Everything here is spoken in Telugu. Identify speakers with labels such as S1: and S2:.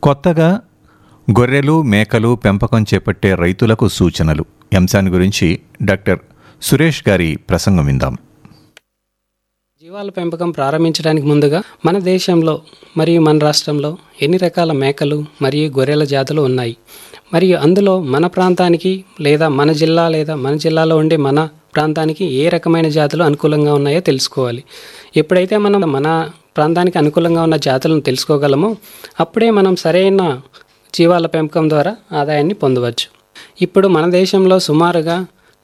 S1: కొత్తగా గొర్రెలు మేకలు పెంపకం చేపట్టే రైతులకు సూచనలు ఈ అంశాన్ని గురించి డాక్టర్ సురేష్ గారి ప్రసంగం విందాం
S2: జీవాల పెంపకం ప్రారంభించడానికి ముందుగా మన దేశంలో మరియు మన రాష్ట్రంలో ఎన్ని రకాల మేకలు మరియు గొర్రెల జాతులు ఉన్నాయి మరియు అందులో మన ప్రాంతానికి లేదా మన జిల్లా లేదా మన జిల్లాలో ఉండే మన ప్రాంతానికి ఏ రకమైన జాతులు అనుకూలంగా ఉన్నాయో తెలుసుకోవాలి ఎప్పుడైతే మనం మన ప్రాంతానికి అనుకూలంగా ఉన్న జాతులను తెలుసుకోగలమో అప్పుడే మనం సరైన జీవాల పెంపకం ద్వారా ఆదాయాన్ని పొందవచ్చు ఇప్పుడు మన దేశంలో సుమారుగా